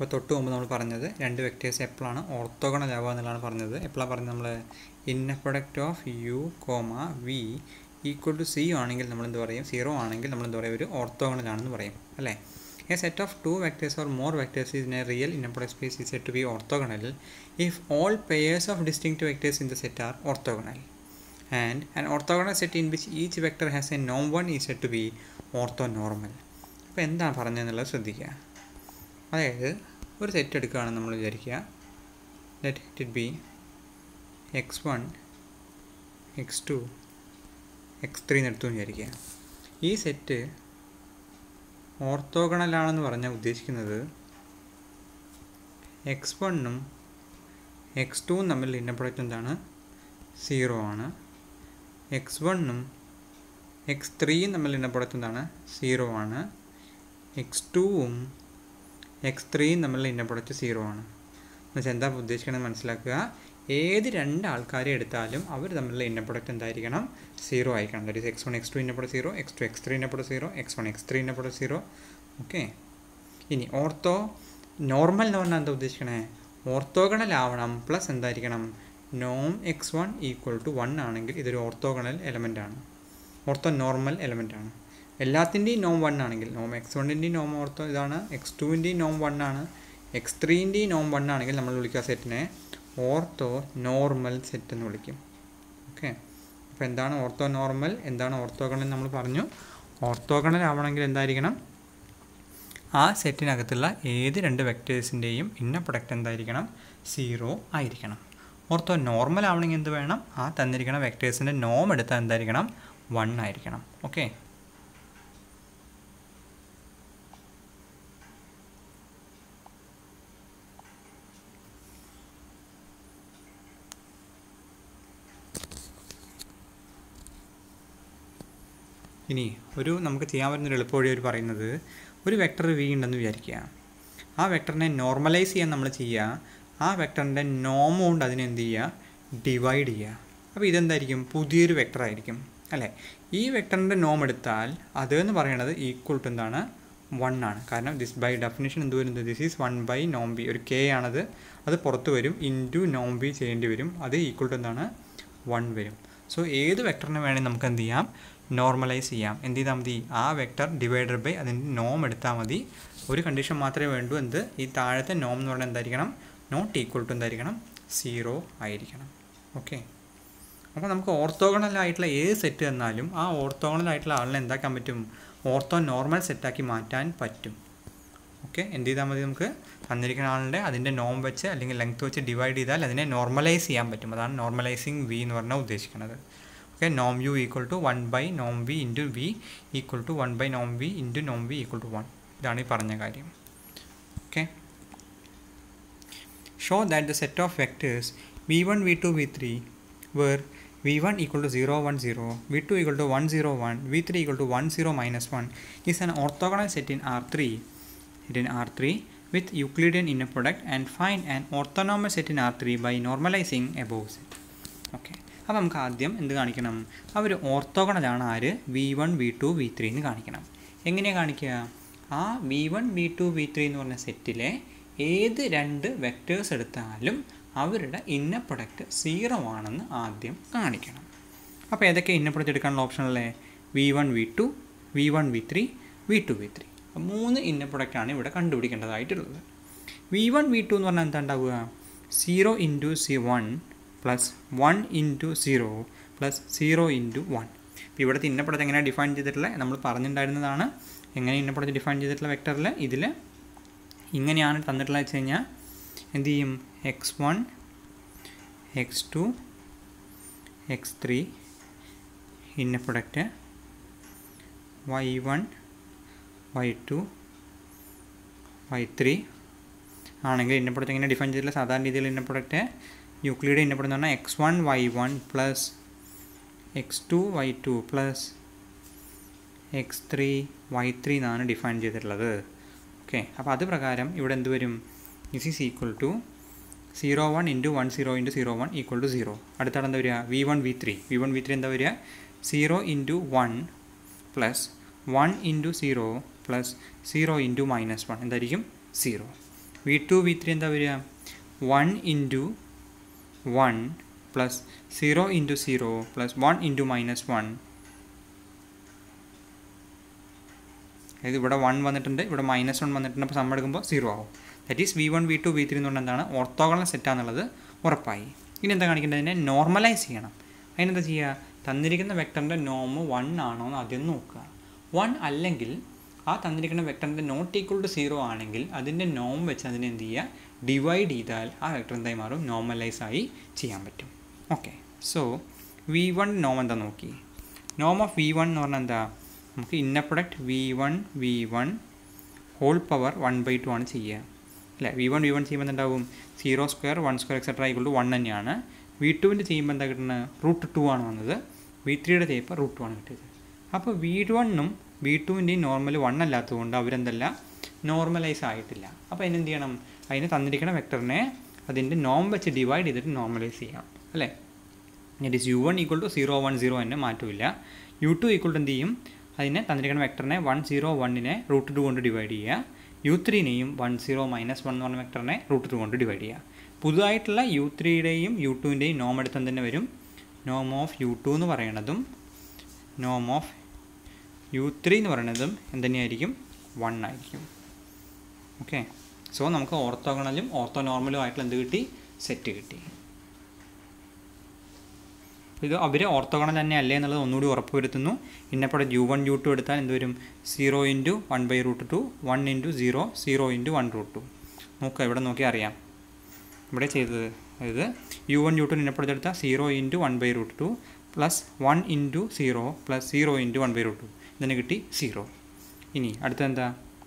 അപ്പോൾ തൊട്ട് മുമ്പ് നമ്മൾ പറഞ്ഞത് രണ്ട് വെക്റ്റേഴ്സ് എപ്പോഴാണ് ഓർത്തോഗണൽ ആവുക എന്നുള്ളതാണ് പറഞ്ഞത് എപ്പോഴാണ് പറഞ്ഞത് നമ്മൾ inner product of U comma V equal to C ആണെങ്കിൽ നമ്മൾ എന്ത് പറയും സീറോ ആണെങ്കിൽ നമ്മൾ എന്ത് പറയും ഒരു ഓർത്തോഗണൽ ആണെന്ന് പറയും അല്ലേ a set of two vectors or more vectors in a real inner product space is said to be orthogonal if all pairs of distinct vectors in the set are orthogonal and an orthogonal set in which each vector has a norm 1 is said to be orthonormal അപ്പോൾ എന്താണ് പറഞ്ഞതെന്നുള്ളത് ശ്രദ്ധിക്കുക അതായത് ഒരു set എടുക്കുകയാണെന്ന് നമ്മൾ വിചാരിക്കുക let it be X one X two X three എടുത്തു വിചാരിക്കുക ഈ സെറ്റ് ഓർത്തോഗണലാണെന്ന് പറഞ്ഞാൽ ഉദ്ദേശിക്കുന്നത് എക്സ് വണ്ണും എക്സ് ടുവും തമ്മിൽ ഇന്ന പ്രൊഡക്റ്റ് എന്താണ് സീറോ ആണ് എക്സ് വണ്ണും എക്സ് ത്രീയും തമ്മിൽ ഇന്ന പ്രൊഡക്റ്റ് എന്താണ് സീറോ ആണ് എക്സ് ടുവും എക്സ് ത്രീയും തമ്മിലുള്ള ഇന്ന പ്രൊഡക്റ്റ് സീറോ ആണ് എന്നുവെച്ചാൽ എന്താ ഉദ്ദേശിക്കണമെന്ന് മനസ്സിലാക്കുക ഏത് രണ്ട് ആൾക്കാരെ എടുത്താലും അവർ തമ്മിലുള്ള ഇന്ന പ്രൊഡക്റ്റ് എന്തായിരിക്കണം സീറോ ആയിരിക്കണം that is X one X two inner product zero X two X three inner product zero X one X three inner product zero okay ഇനി ഓർത്തോ നോർമൽ എന്ന് പറഞ്ഞാൽ എന്താ ഉദ്ദേശിക്കണേ ഓർത്തോഗണൽ ആവണം പ്ലസ് എന്തായിരിക്കണം നോം X one equal to one ആണെങ്കിൽ ഇതൊരു ഓർത്തോഗണൽ എലമെൻ്റ് ആണ് ഓർത്തോ നോർമൽ എലമെൻ്റ് ആണ് എല്ലാത്തിൻ്റെയും നോം വൺ ആണെങ്കിൽ നോം എക്സ് വണ്ണിൻ്റെയും നോം ഓർത്തോ ഇതാണ് എക്സ് ടുവിൻ്റെയും നോം വൺ ആണ് എക്സ് ത്രീൻ്റെയും നോം വൺ ആണെങ്കിൽ നമ്മൾ വിളിക്കുക സെറ്റിനെ ഓർത്തോ നോർമൽ സെറ്റ് എന്ന് വിളിക്കും ഓക്കെ അപ്പോൾ എന്താണ് ഓർത്തോ നോർമൽ എന്താണ് ഓർത്തോഗണൽ നമ്മൾ പറഞ്ഞു ഓർത്തോഗണൽ ആവണമെങ്കിൽ എന്തായിരിക്കണം ആ സെറ്റിനകത്തുള്ള ഏത് രണ്ട് വെക്റ്റേഴ്സിൻ്റെയും ഇന്ന പ്രൊഡക്റ്റ് എന്തായിരിക്കണം സീറോ ആയിരിക്കണം ഓർത്തോ നോർമൽ ആവണമെങ്കിൽ എന്ത് വേണം ആ തന്നിരിക്കുന്ന വെക്റ്റേഴ്സിൻ്റെ നോം എടുത്താൽ എന്തായിരിക്കണം വൺ ആയിരിക്കണം ഓക്കെ ഇനി ഒരു നമുക്ക് ചെയ്യാൻ പറ്റുന്നൊരു എളുപ്പവഴി അവർ പറയുന്നത് ഒരു വെക്ടർ വി ഉണ്ടെന്ന് വിചാരിക്കുക ആ വെക്ടറിനെ നോർമലൈസ് ചെയ്യാൻ നമ്മൾ ചെയ്യുക ആ വെക്ടറിൻ്റെ നോം കൊണ്ട് അതിനെ എന്ത് ചെയ്യുക ഡിവൈഡ് ചെയ്യുക അപ്പോൾ ഇതെന്തായിരിക്കും പുതിയൊരു വെക്ടർ ആയിരിക്കും അല്ലേ ഈ വെക്ടറിൻ്റെ നോം എടുത്താൽ അത് എന്ന് പറയുന്നത് ഈക്വൽ ടു എന്താണ് വൺ ആണ് കാരണം ദിസ് ബൈ ഡെഫിനേഷൻ എന്ത് വരുന്നത് ദിസ് ഈസ് വൺ ബൈ നോം ബി ഒരു കെ ആണത് അത് പുറത്ത് വരും ഇൻറ്റു നോം ബി ചെയ്യേണ്ടി വരും അത് ഈക്വൽ ടു എന്താണ് വൺ വരും സോ ഏത് വെക്ടറിനെ വേണമെങ്കിൽ നമുക്ക് എന്ത് ചെയ്യാം നോർമലൈസ് ചെയ്യാം എന്ത് ചെയ്താൽ മതി ആ വെക്ടർ ഡിവൈഡഡ് ബൈ അതിൻ്റെ നോം എടുത്താൽ മതി ഒരു കണ്ടീഷൻ മാത്രമേ വേണ്ടൂ എന്ത് ഈ താഴത്തെ നോം എന്ന് പറഞ്ഞാൽ എന്തായിരിക്കണം നോട്ട് ഈക്വൽ ടു എന്തായിരിക്കണം സീറോ ആയിരിക്കണം ഓക്കെ അപ്പോൾ നമുക്ക് ഓർത്തോഗണൽ ആയിട്ടുള്ള ഏത് സെറ്റ് തന്നാലും ആ ഓർത്തോഗണൽ ആയിട്ടുള്ള ആളിനെ എന്താക്കാൻ പറ്റും ഓർത്തോ നോർമൽ സെറ്റാക്കി മാറ്റാൻ പറ്റും ഓക്കെ എന്ത് ചെയ്താൽ മതി നമുക്ക് തന്നിരിക്കുന്ന ആളിൻ്റെ അതിൻ്റെ നോം വെച്ച് അല്ലെങ്കിൽ ലെങ്ത് വെച്ച് ഡിവൈഡ് ചെയ്താൽ അതിനെ നോർമലൈസ് ചെയ്യാൻ പറ്റും അതാണ് നോർമലൈസിങ് വി എന്ന് പറഞ്ഞാൽ ഉദ്ദേശിക്കുന്നത് okay Noam U equal to one by Noam V into V equal to one by Noam V into Noam V equal to one ഇതാണ് ഈ പറഞ്ഞ കാര്യം okay show that the set of vectors V one V two V three where we one equal to zero one zero V two equal to one zero one V three equal to one zero minus one is an orthogonal set in R three in R3 with Euclidean inner product and find an orthonormal set in R3 by normalizing above set. Okay അപ്പോൾ നമുക്ക് ആദ്യം എന്ത് കാണിക്കണം അവർ ഓർത്തോഗണലാണ് ആര് V one V two V three എന്ന് കാണിക്കണം എങ്ങനെയാണ് കാണിക്കുക ആ V one V two V three എന്ന് പറഞ്ഞ സെറ്റിലെ ഏത് രണ്ട് വെക്റ്റേഴ്സ് എടുത്താലും അവരുടെ ഇന്ന പ്രൊഡക്റ്റ് സീറോ ആണെന്ന് ആദ്യം കാണിക്കണം അപ്പോൾ ഏതൊക്കെ ഇന്ന പ്രൊഡക്റ്റ് എടുക്കാനുള്ള ഓപ്ഷൻ അല്ലേ V one V two V one V three V two V three മൂന്ന് ഇന്ന പ്രൊഡക്റ്റാണ് ഇവിടെ കണ്ടുപിടിക്കേണ്ടതായിട്ടുള്ളത് വി വൺ വി ടു എന്ന് പറഞ്ഞാൽ എന്താ ഉണ്ടാവുക zero into C one plus one into zero plus zero into one ഇപ്പോൾ ഇവിടുത്തെ ഇന്ന പ്രൊഡക്റ്റ് എങ്ങനെയാണ് ഡിഫൈൻ ചെയ്തിട്ടുള്ളത് നമ്മൾ പറഞ്ഞിട്ടുണ്ടായിരുന്നതാണ് എങ്ങനെ ഇന്ന പ്രൊഡക്റ്റ് ഡിഫൈൻ ചെയ്തിട്ടുള്ള വെക്ടറിൽ ഇതിൽ ഇങ്ങനെയാണ് തന്നിട്ടുള്ളത് വെച്ച് കഴിഞ്ഞാൽ എന്ത് ചെയ്യും X one X two X three inner product Y one Y two Y three ആണെങ്കിൽ ഇന്ന പ്രൊഡക്റ്റ് ഇങ്ങനെ ഡിഫൈൻ ചെയ്തിട്ടുള്ള സാധാരണ രീതിയിൽ ഇന്ന പ്രൊഡക്റ്റ് യൂക്ലിഡ് ഇന്ന പ്രൊഡക്റ്റ് എന്ന് പറഞ്ഞാൽ X one Y one plus X two Y two plus X three Y three എന്നാണ് ഡിഫൈൻ ചെയ്തിട്ടുള്ളത് ഓക്കെ അപ്പോൾ അത് പ്രകാരം ഇവിടെ എന്ത് വരും this is equal to zero one into one zero into zero one equal to zero അടുത്താണ് എന്താ വരിക V one V three V one V three എന്താ വരിക zero into one plus one into zero plus zero into minus one എന്തായിരിക്കും zero V two V three എന്താ വരിക one into one plus zero into zero plus one into minus one അതായത് ഇവിടെ one വന്നിട്ടുണ്ട് ഇവിടെ minus one വന്നിട്ടുണ്ട് അപ്പോൾ സമ്മ എടുക്കുമ്പോൾ സീറോ ആവും that is V one V two V three എന്ന് പറഞ്ഞാൽ എന്താണ് ഓർത്തോഗണൽ സെറ്റാന്നുള്ളത് ഉറപ്പായി ഇനി എന്താ കാണിക്കേണ്ടത് അതിനെ നോർമലൈസ് ചെയ്യണം അതിനെന്താ ചെയ്യുക തന്നിരിക്കുന്ന വെക്ടറിൻ്റെ നോമ് വൺ ആണോ എന്ന് ആദ്യം നോക്കുക വൺ അല്ലെങ്കിൽ ആ തന്നിരിക്കുന്ന വെക്ടറിൻ്റെ നോട്ട് ഈക്വൾ ടു സീറോ ആണെങ്കിൽ അതിൻ്റെ നോം വെച്ച് അതിനെ എന്ത് ചെയ്യുക ഡിവൈഡ് ചെയ്താൽ ആ വെക്ടർ എന്തായി മാറും നോർമലൈസ് ആയി ചെയ്യാൻ പറ്റും ഓക്കെ സോ വി വൺ നോം എന്താ നോക്കി നോം ഓഫ് വി വൺ എന്ന് പറഞ്ഞാൽ എന്താ നമുക്ക് inner product V one V one whole power one by two ആണ് ചെയ്യുക അല്ലേ വി വൺ വി വൺ ചെയ്യുമ്പോൾ എന്താവും zero square one square etcetera equal to one തന്നെയാണ് വി ടുവിൻ്റെ ചെയ്യുമ്പോൾ എന്താ കിട്ടുന്നത് റൂട്ട് ടു ആണ് വന്നത് വി ത്രീയുടെ ചെയ്യുമ്പോൾ റൂട്ട് ടു ആണ് കിട്ടിയത് അപ്പോൾ വി വണ്ണും വി ടുവിൻ്റെയും നോർമൽ വൺ അല്ലാത്തതുകൊണ്ട് അവരെന്തല്ല നോർമലൈസ് ആയിട്ടില്ല അപ്പോൾ അതിനെന്ത് ചെയ്യണം അതിന് തന്നിരിക്കുന്ന വെക്ടറിനെ അതിൻ്റെ നോം വെച്ച് ഡിവൈഡ് ചെയ്തിട്ട് നോർമലൈസ് ചെയ്യാം അല്ലേ it is U one equal to zero one zero തന്നെ മാറ്റമില്ല യു ടു ഈക്വൾ ടു എന്ത് ചെയ്യും അതിനെ തന്നിരിക്കുന്ന വെക്ടറിനെ വൺ സീറോ വണ്ണിനെ റൂട്ട് ടു കൊണ്ട് ഡിവൈഡ് ചെയ്യുക യു ത്രീനെയും വൺ സീറോ മൈനസ് വൺ എന്ന് പറഞ്ഞ വെക്ടറിനെ റൂട്ട് ടു കൊണ്ട് ഡിവൈഡ് ചെയ്യുക പുതുതായിട്ടുള്ള യു ത്രീയുടെയും യു ടുവിൻ്റെയും നോം എടുത്തം തന്നെ വരും നോം ഓഫ് യു ടു എന്ന് പറയണതും നോം ഓഫ് യു ത്രീ എന്ന് പറയുന്നതും എന്തുതന്നെയായിരിക്കും വൺ ആയിരിക്കും ഓക്കെ സോ നമുക്ക് ഓർത്തോഗണലും ഓർത്തോ നോർമലും ആയിട്ടുള്ള എന്ത് കിട്ടി സെറ്റ് കിട്ടി ഇത് അവർ ഓർത്തോഗണൽ തന്നെ അല്ലേ എന്നുള്ളത് ഒന്നുകൂടി ഉറപ്പുവരുത്തുന്നു ഇന്നപ്പോൾ യു വൺ യു ടു എടുത്താൽ എന്ത് വരും zero into one by root two one into zero zero into one root two നോക്കുക ഇവിടെ നോക്കി അറിയാം ഇവിടെ ചെയ്തത് അതായത് യു വൺ യു ടു ഇന്നപ്പെടുത്തെടുത്താൽ zero into one by root two plus one into zero plus zero into one by root two ഇതിന് കിട്ടി സീറോ ഇനി അടുത്ത എന്താ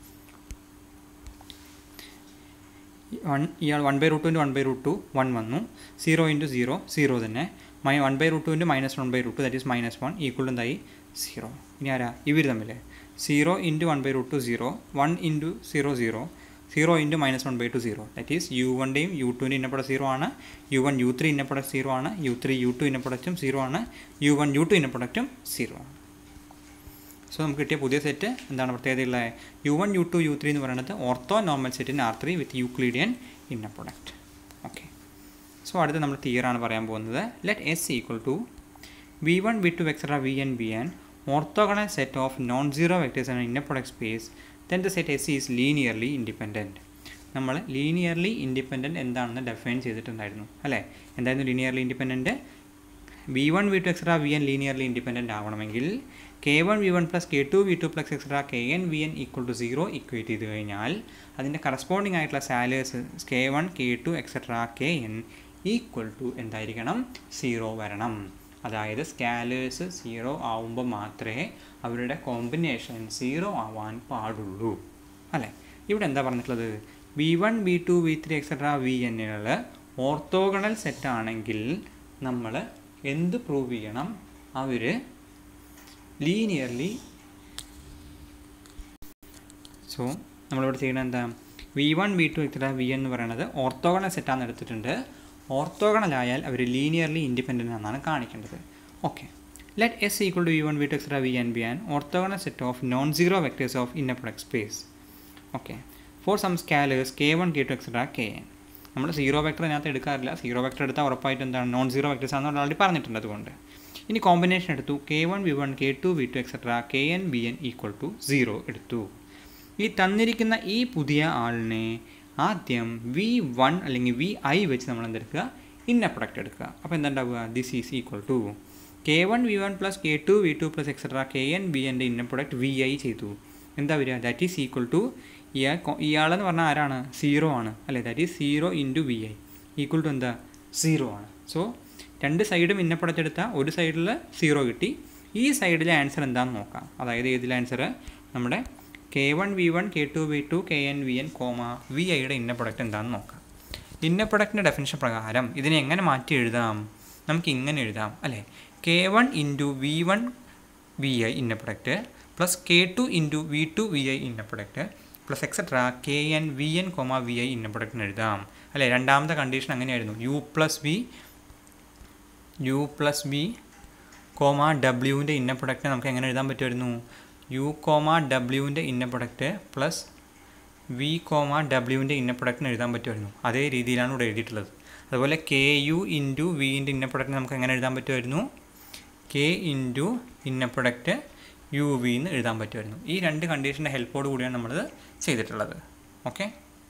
വൺ ഇയാൾ വൺ ബൈ റൂട്ട് ടുവിൻ്റെ one by root two one വന്നു zero into zero zero തന്നെ മൈ വൺ ബൈ റൂട്ട് ടുവിൻ്റെ minus one by root two that is minus one equal എന്തായി സീറോ ഇനി ആരാ ഇവർ തമ്മിൽ zero into one by root two zero one into zero zero zero into minus one by two zero that is U വൺൻ്റെയും U ടുവിൻ്റെ ഇന്നപ്പട zero ആണ് U one U three ഇന്നപ്പട സീറോ ആണ് യു ത്രീ യു ടു ഇന്നപ്പടച്ചും zero ആണ് U one U two ഇന്നപ്പടച്ചും zero ആണ് സോ നമുക്ക് കിട്ടിയ പുതിയ സെറ്റ് എന്താണ് പ്രത്യേകതയുള്ളത് U one U two U three എന്ന് പറയുന്നത് orthonormal set in R three with Euclidean inner product okay so അടുത്ത് നമ്മൾ തിയറാണ് പറയാൻ പോകുന്നത് let S equal to V one V two etcetera V N be an orthogonal set of non zero vectors ആണ് inner product space then the set S is linearly independent നമ്മൾ linearly independent എന്താണെന്ന് define ചെയ്തിട്ടുണ്ടായിരുന്നു അല്ലേ എന്തായിരുന്നു linearly independent v one V two etcetera V n linearly independent ആവണമെങ്കിൽ k one V one plus k two v two plus etcetera k n v n equal to zero equate ചെയ്ത് കഴിഞ്ഞാൽ അതിൻ്റെ corresponding ആയിട്ടുള്ള scalars k one k two etcetera k n equal to എന്തായിരിക്കണം zero വരണം അതായത് സ്കാലേഴ്സ് zero ആവുമ്പോൾ മാത്രമേ അവരുടെ കോമ്പിനേഷൻ സീറോ ആവാൻ പാടുള്ളൂ അല്ലേ ഇവിടെ എന്താ പറഞ്ഞിട്ടുള്ളത് v one V two V three etcetera v എന്നിനുള്ള ഓർത്തോഗണൽ സെറ്റ് ആണെങ്കിൽ നമ്മൾ എന്ത് പ്രൂവ് ചെയ്യണം അവർ ലീനിയർലി സോ നമ്മളിവിടെ ചെയ്യുന്നത് എന്താ v one V two etcetera v എന്ന് പറയുന്നത് ഓർത്തോഗണൽ സെറ്റാന്ന് എടുത്തിട്ടുണ്ട് ഓർത്തോഗണൽ ആയാൽ അവർ ലീനിയർലി ഇൻഡിപെൻഡൻ്റ് എന്നാണ് കാണിക്കേണ്ടത് okay let S equal to V one V two etcetera V N be an orthogonal set of non zero vectors of inner product space okay for some scalars k one k two etcetera k n നമ്മൾ zero vector അതിനകത്ത് എടുക്കാറില്ല zero vector എടുത്താൽ ഉറപ്പായിട്ട് എന്താണ് non zero vectors ആണെന്ന് already പറഞ്ഞിട്ടുണ്ട് അതുകൊണ്ട് ഇനി കോമ്പിനേഷൻ എടുത്തു k one V one k two v two etcetera k n be n equal to zero എടുത്തു ഈ തന്നിരിക്കുന്ന ഈ പുതിയ ആളിനെ ആദ്യം വി വൺ അല്ലെങ്കിൽ വി ഐ വെച്ച് നമ്മൾ എന്തെടുക്കുക ഇന്ന പ്രൊഡക്റ്റ് എടുക്കുക അപ്പോൾ എന്താണ്ടാവുക this is equal to k one V one plus k two v two plus etcetera k n b എൻ്റെ ഇന്ന പ്രൊഡക്റ്റ് വി ഐ ചെയ്തു എന്താ വരിക ദാറ്റ് ഈസ് ഈക്വൽ ടു ഇയാൾ ഇയാളെന്ന് പറഞ്ഞാൽ ആരാണ് സീറോ ആണ് അല്ലേ that is zero into v i equal to എന്താ സീറോ ആണ് സോ രണ്ട് സൈഡും ഇന്ന പ്രൊഡക്റ്റ് എടുത്താൽ ഒരു സൈഡിൽ സീറോ കിട്ടി ഈ സൈഡിലെ ആൻസർ എന്താണെന്ന് നോക്കാം അതായത് ഏതിലെ ആൻസർ നമ്മുടെ k one V one k two v two k n v n comma v ഐയുടെ ഇന്ന പ്രൊഡക്റ്റ് എന്താണെന്ന് നോക്കാം ഇന്ന പ്രൊഡക്റ്റിൻ്റെ ഡെഫിനിഷൻ പ്രകാരം ഇതിനെ എങ്ങനെ മാറ്റി എഴുതാം നമുക്ക് ഇങ്ങനെ എഴുതാം അല്ലേ k one into v one v i inner product plus k two into v two v i inner product plus etcetera k n v n comma v i inner പ്രൊഡക്റ്റിന് എഴുതാം അല്ലേ രണ്ടാമത്തെ കണ്ടീഷൻ അങ്ങനെയായിരുന്നു u plus v u plus b comma ഡബ്ല്യുവിൻ്റെ inner product നമുക്ക് എങ്ങനെ എഴുതാൻ പറ്റുമായിരുന്നു യു കോമ ഡബ്ല്യുവിൻ്റെ inner product plus v comma ഡബ്ല്യുവിൻ്റെ ഇന്ന പ്രൊഡക്റ്റിന് എഴുതാൻ പറ്റുമായിരുന്നു അതേ രീതിയിലാണ് ഇവിടെ എഴുതിയിട്ടുള്ളത് അതുപോലെ കെ യു ഇൻറ്റു വിൻ്റെ ഇന്ന പ്രൊഡക്റ്റ് നമുക്ക് എങ്ങനെ എഴുതാൻ പറ്റുമായിരുന്നു k into inner product u v എന്ന് എഴുതാൻ പറ്റുമായിരുന്നു ഈ രണ്ട് കണ്ടീഷൻ്റെ ഹെൽപ്പോട് കൂടിയാണ് നമ്മളിത് ചെയ്തിട്ടുള്ളത് ഓക്കെ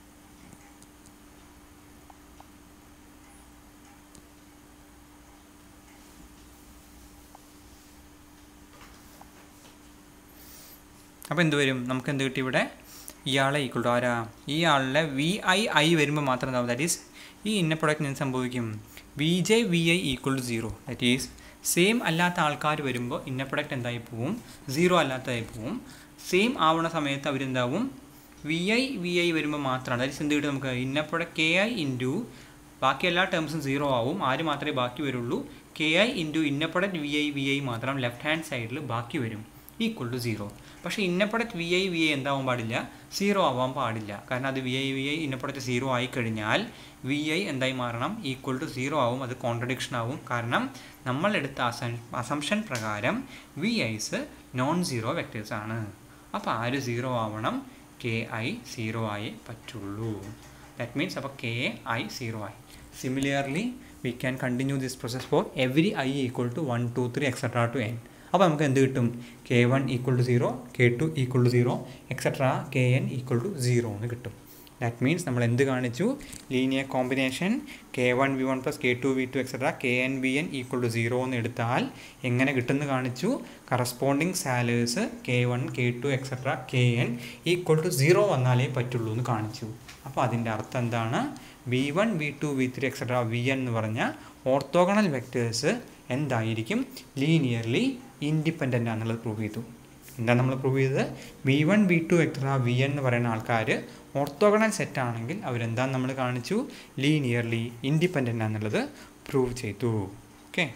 അപ്പോൾ എന്ത് വരും നമുക്ക് എന്ത് കിട്ടി ഇവിടെ ഇയാളെ ഈക്വൾ ടു ആരാ ഈ ആളിലെ വി ഐ ഐ വരുമ്പോൾ മാത്രം എന്താവും ദാറ്റ് ഈസ് ഈ ഇന്ന പ്രൊഡക്റ്റിന് എന്ത് സംഭവിക്കും v j v i equal to zero that is same അല്ലാത്ത ആൾക്കാർ വരുമ്പോൾ ഇന്ന പ്രൊഡക്റ്റ് എന്തായി പോവും സീറോ അല്ലാത്തതായി പോവും സെയിം ആവുന്ന സമയത്ത് അവരെന്താവും വി ഐ വി ഐ വരുമ്പോൾ മാത്രമാണ് ദാറ്റ് ഈസ് എന്ത് കിട്ടും നമുക്ക് inner product K i into ബാക്കി എല്ലാ ടേംസും സീറോ ആവും ആര് മാത്രമേ ബാക്കി വരുള്ളൂ k i into inner product v i v i മാത്രം ലെഫ്റ്റ് ഹാൻഡ് സൈഡിൽ ബാക്കി വരും ഈക്വൽ ടു സീറോ പക്ഷേ inner product v i v i എന്താവാൻ പാടില്ല സീറോ ആവാൻ പാടില്ല കാരണം അത് v i v i inner product zero ആയി കഴിഞ്ഞാൽ വി ഐ എന്തായി മാറണം ഈക്വൽ ടു സീറോ ആവും അത് കോൺട്രഡിക്ഷൻ ആവും കാരണം നമ്മളെടുത്ത അസം അസംഷൻ പ്രകാരം v i's non zero vectors ആണ് അപ്പോൾ ആര് സീറോ ആവണം കെ ഐ സീറോ ആയേ പറ്റുള്ളൂ ദാറ്റ് മീൻസ് അപ്പോൾ കെ ഐ സീറോ ആയി similarly we can continue this process for every i equal to one two three etcetera to n അപ്പോൾ നമുക്ക് എന്ത് കിട്ടും k one equal to zero k two equal to zero etcetera k n equal to zero എന്ന് കിട്ടും that means നമ്മൾ എന്ത് കാണിച്ചു linear combination k one V one plus k two v two etcetera k n be n equal to zero എന്ന് എടുത്താൽ എങ്ങനെ കിട്ടുമെന്ന് കാണിച്ചു corresponding scalars k one k two etcetera k n equal to zero വന്നാലേ പറ്റുള്ളൂ എന്ന് കാണിച്ചു അപ്പോൾ അതിൻ്റെ അർത്ഥം എന്താണ് v one V two V three etcetera V n എന്ന് പറഞ്ഞ ഓർത്തോഗണൽ വെക്ടേഴ്സ് എന്തായിരിക്കും ലീനിയർലി ഇൻഡിപെൻഡൻ്റ് ആണെന്നുള്ളത് പ്രൂവ് ചെയ്തു എന്താ നമ്മൾ പ്രൂവ് ചെയ്തത് v one V two etcetera V n എന്ന് പറയുന്ന ആൾക്കാർ ഓർത്തോഗണൽ സെറ്റ് ആണെങ്കിൽ അവരെന്താന്ന് നമ്മൾ കാണിച്ചു ലീനിയർലി ഇൻഡിപെൻഡൻ്റ് ആണെന്നുള്ളത് പ്രൂവ് ചെയ്തു ഓക്കെ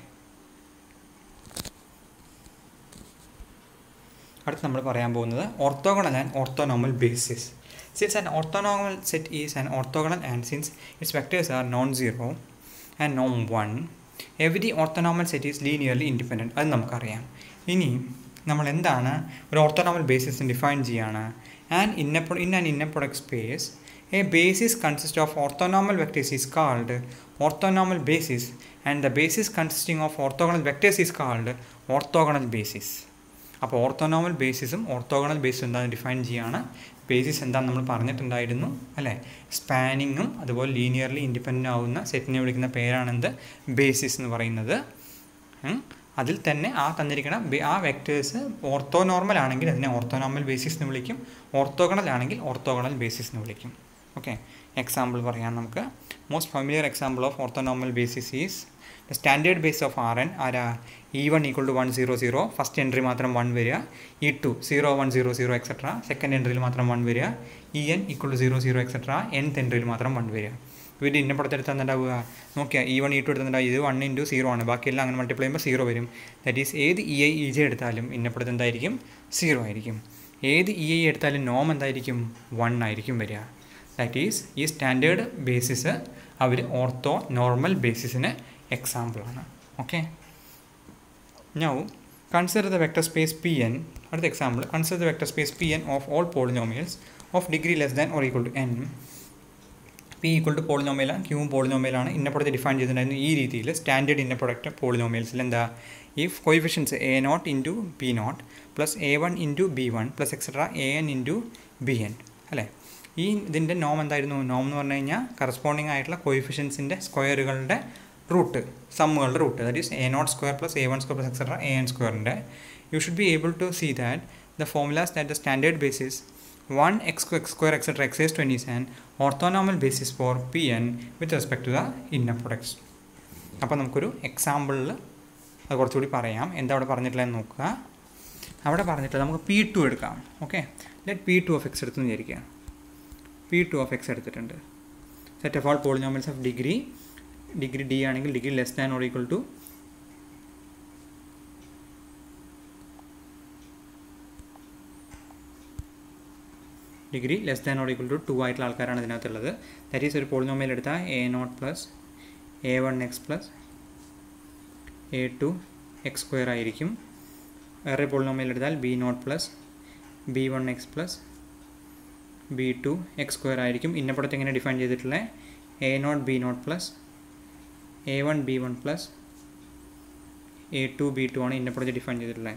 അടുത്ത് നമ്മൾ പറയാൻ പോകുന്നത് orthogonal and orthonormal basis since an orthonormal set is an orthogonal and since its vectors are non zero and non one every orthonormal set is linearly independent അത് നമുക്കറിയാം ഇനി നമ്മൾ എന്താണ് ഒരു ഓർത്തോനോമൽ ബേസിസ് ഡിഫൈൻ ചെയ്യാണ് and inner in an inner product space a basis consists of orthonormal vectors is called orthonormal basis and the basis consisting of orthogonal vectors is called orthogonal basis അപ്പോൾ orthonormal ബേസിസും orthogonal ബേസിസും എന്താണെന്ന് define ചെയ്യാണ് basis എന്താണെന്ന് നമ്മൾ പറഞ്ഞിട്ടുണ്ടായിരുന്നു അല്ലേ സ്പാനിങ്ങും അതുപോലെ ലീനിയർലി ഇൻഡിപെൻഡൻ്റ് ആവുന്ന സെറ്റിനെ വിളിക്കുന്ന പേരാണെന്ത് ബേസിസ് എന്ന് പറയുന്നത് അതിൽ തന്നെ ആ തന്നിരിക്കുന്ന ആ വെക്ടേഴ്സ് ഓർത്തോനോർമൽ ആണെങ്കിൽ അതിനെ ഓർത്തോനോർമൽ ബേസിസ് എന്ന് വിളിക്കും ഓർത്തോഗണൽ ആണെങ്കിൽ ഓർത്തോഗണൽ ബേസിസ് എന്ന് വിളിക്കും ഓക്കെ എക്സാമ്പിൾ പറയാം നമുക്ക് most familiar example of orthonormal basis is the standard base of R n ആരാ e one equal to one zero zero first entry മാത്രം വൺ വരിക e two zero one zero zero etcetera second എൻട്രിയിൽ മാത്രം one വരിക e n equal to zero zero etcetera nth എൻട്രിയിൽ മാത്രം one വരിക ഇവർ ഇന്ന പുറത്തെടുത്ത് തന്നിട്ടുണ്ടാവുക നോക്കിയാൽ ഇ വൺ ഇ ടു എടുത്തിട്ടുണ്ടാവും ഇത് വൺ ഇൻറ്റു സീറോ ആണ് ബാക്കിയെല്ലാം അങ്ങനെ മൾട്ടിപ്ലൈ ചെയ്യുമ്പോൾ സീറോ വരും ദാറ്റ് ഈസ് ഏത് ഇ ഐ ഇ ജെ എടുത്താലും ഇന്നപ്പുറത്ത് എന്തായിരിക്കും സീറോ ആയിരിക്കും ഏത് ഇ ഐ എടുത്താലും നോം എന്തായിരിക്കും വൺ ആയിരിക്കും വരിക ദാറ്റ് ഈസ് ഈ സ്റ്റാൻഡേർഡ് ബേസിസ് അവർ ഓർത്തോ നോർമൽ ബേസിസിന് എക്സാമ്പിളാണ് okay now consider the vector space P n അടുത്ത example consider the vector space P n of all polynomials of degree less than or equal to n P equal to പോളിനോമിയലാണ് ക്യൂവും പോളിനോമിയലാണ് ഇന്ന product define ചെയ്തിട്ടുണ്ടായിരുന്നു ഈ രീതിയിൽ standard ഇന്ന product പോളിനോമിയൽസിൽ എന്താ if coefficients a nought into b nought plus a one into b one plus etcetera a n into b n അല്ലേ ഈ ഇതിൻ്റെ നോം എന്തായിരുന്നു നോം എന്ന് പറഞ്ഞു കഴിഞ്ഞാൽ കറസ്പോണ്ടിങ് ആയിട്ടുള്ള കോയിഫിഷ്യൻസിൻ്റെ സ്ക്വയറുകളുടെ റൂട്ട് സമ്മുകളുടെ root that is a nought square plus a one square plus etcetera a n സ്ക്വയറിൻ്റെ you should be able to see that the formulas that the standard basis 1 x square etc x raised to n is an orthonormal basis for Pn with respect to the inner products. അപ്പോൾ നമുക്കൊരു എക്സാമ്പിളിൽ അത് കുറച്ചുകൂടി പറയാം എന്താ അവിടെ പറഞ്ഞിട്ടുള്ളതെന്ന് നോക്കുക അവിടെ പറഞ്ഞിട്ടുള്ളത് നമുക്ക് പി ടു എടുക്കാം okay let P two of x എടുത്തെന്ന് വിചാരിക്കുക പി ടു ഓഫ് എക്സ് എടുത്തിട്ടുണ്ട് set of all polynomials of degree degree d ആണെങ്കിൽ degree less than or equal to degree less than or equal to two ആയിട്ടുള്ള ആൾക്കാരാണ് ഇതിനകത്തുള്ളത് that is ഒരു polynomial എടുത്താൽ a nought plus a one x plus a two x square ആയിരിക്കും വേറെ polynomial എടുത്താൽ b nought plus b one x plus b two x square ആയിരിക്കും ഇന്നപ്പുറത്ത് എങ്ങനെ ഡിഫൈൻ ചെയ്തിട്ടുള്ളത് a nought b nought plus a one b one plus a two b two ആണ് ഇന്നപ്പുറത്ത് define ചെയ്തിട്ടുള്ളത്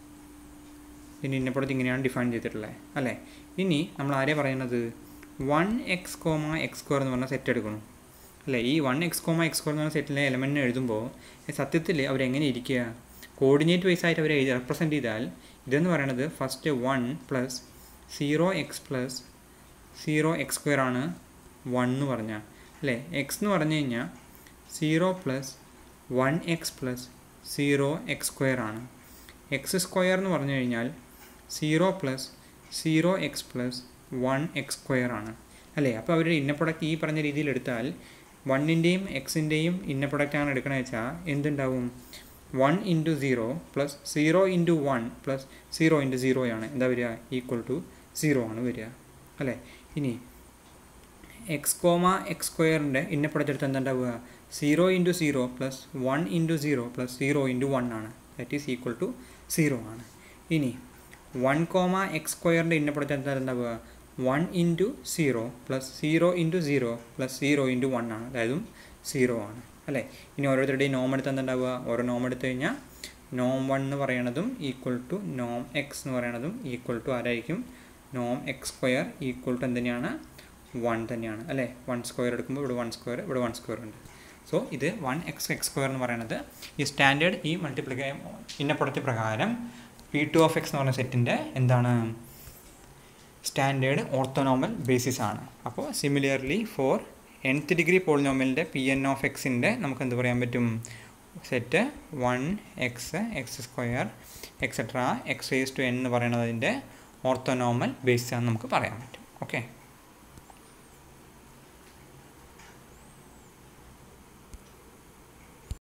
ഇനി ഇന്നപ്പുറത്ത് ഇങ്ങനെയാണ് ഡിഫൈൻ ചെയ്തിട്ടുള്ളത് അല്ലേ ഇനി നമ്മൾ ആരെയാണ് പറയുന്നത് one x comma x square എന്ന് പറഞ്ഞ സെറ്റ് എടുക്കണം അല്ലേ ഈ one x comma x square എന്ന് പറഞ്ഞ സെറ്റിലെ എലമെൻറ്റിനെ എഴുതുമ്പോൾ സത്യത്തിൽ അവരെങ്ങനെ ഇരിക്കുക കോർഡിനേറ്റ് വൈസ് ആയിട്ട് അവരെ റെപ്രസെൻറ്റ് ചെയ്താൽ ഇതെന്ന് പറയണത് first one plus zero x plus zero x square ആണ് വൺ എന്ന് പറഞ്ഞാൽ അല്ലേ എക്സ് എന്ന് പറഞ്ഞു കഴിഞ്ഞാൽ zero plus one x plus zero x square ആണ് എക്സ് സ്ക്വയർ എന്ന് പറഞ്ഞു കഴിഞ്ഞാൽ zero plus zero x plus one x square ആണ് അല്ലേ അപ്പോൾ അവരുടെ ഇന്ന പ്രൊഡക്റ്റ് ഈ പറഞ്ഞ രീതിയിൽ എടുത്താൽ വണ്ണിൻ്റെയും എക്സിൻ്റെയും ഇന്ന പ്രൊഡക്റ്റാണ് എടുക്കണമെന്ന് വെച്ചാൽ എന്തുണ്ടാവും one into zero plus zero into one plus zero into സീറോയാണ് എന്താ വരിക ഈക്വൽ ടു സീറോ ആണ് വരിക അല്ലേ ഇനി എക്സ് കോമ എക്സ് സ്ക്വയറിൻ്റെ ഇന്ന പ്രൊഡക്റ്റ് എടുത്ത് എന്താ ഉണ്ടാവുക zero into zero plus one into zero plus zero into one ആണ് that is equal to zero ആണ് ഇനി വൺ കോമ എക്സ് സ്ക്വയറിൻ്റെ ഇന്ന പ്രൊഡക്റ്റ് എന്താ ഉണ്ടാവുക one into zero plus zero into zero plus zero into one ആണ് അതായത് zero ആണ് അല്ലേ ഇനി ഓരോരുത്തരുടെയും നോം എടുത്ത് എന്താ ഉണ്ടാവുക ഓരോ നോം എടുത്തു കഴിഞ്ഞാൽ നോം വൺ എന്ന് പറയണതും ഈക്വൽ ടു നോം എക്സ് എന്ന് പറയണതും ഈക്വൽ ടു ആരായിരിക്കും നോം എക്സ് സ്ക്വയർ ഈക്വൽ ടു എന്തിനാണ് വൺ തന്നെയാണ് അല്ലേ വൺ സ്ക്വയർ എടുക്കുമ്പോൾ ഇവിടെ വൺ സ്ക്വയർ ഇവിടെ വൺ സ്ക്വയർ ഉണ്ട് സോ ഇത് വൺ എക്സ് എക്സ് സ്ക്വയർ എന്ന് പറയുന്നത് ഈ സ്റ്റാൻഡേർഡ് ഈ മൾട്ടിപ്ലിക്കേ ഇന്ന പ്രൊഡക്റ്റ് പ്രകാരം പി ടു ഓഫ് എക്സ് എന്ന് പറഞ്ഞ സെറ്റിൻ്റെ എന്താണ് സ്റ്റാൻഡേർഡ് ഓർത്തോനോമൽ ബേസിസ് ആണ് അപ്പോൾ സിമിലർലി ഫോർ എൻത്ത് ഡിഗ്രി പോളിനോമലിൻ്റെ പി എൻ ഓഫ് എക്സിൻ്റെ നമുക്ക് എന്ത് പറയാൻ പറ്റും set one x x square etcetera x raise to n എന്ന് പറയുന്നതിൻ്റെ ഓർത്തോനോമൽ ബേസിസ് ആണെന്ന് നമുക്ക് പറയാൻ പറ്റും ഓക്കെ